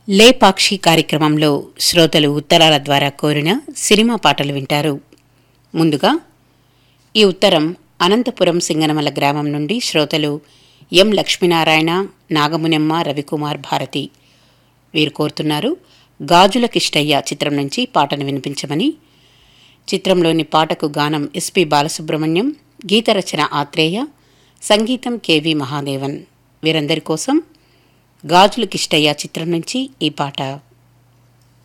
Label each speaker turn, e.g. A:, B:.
A: లేపాక్షి కార్యక్రమంలో శ్రోతలు ఉత్తరాల ద్వారా కోరిన సినిమా పాటలు వింటారు ముందుగా ఈ ఉత్తరం అనంతపురం సింగనమల గ్రామం నుండి శ్రోతలు ఎం లక్ష్మీనారాయణ నాగమునెమ్మ రవికుమార్ భారతి వీరు కోరుతున్నారు గాజుల కిష్టయ్య చిత్రం నుంచి పాటను వినిపించమని చిత్రంలోని పాటకు గానం ఎస్పి బాలసుబ్రహ్మణ్యం గీతరచన ఆత్రేయ సంగీతం కెవి మహాదేవన్ వీరందరి కోసం గాజుల కిష్టయ్య చిత్రం నుంచి ఈ పాట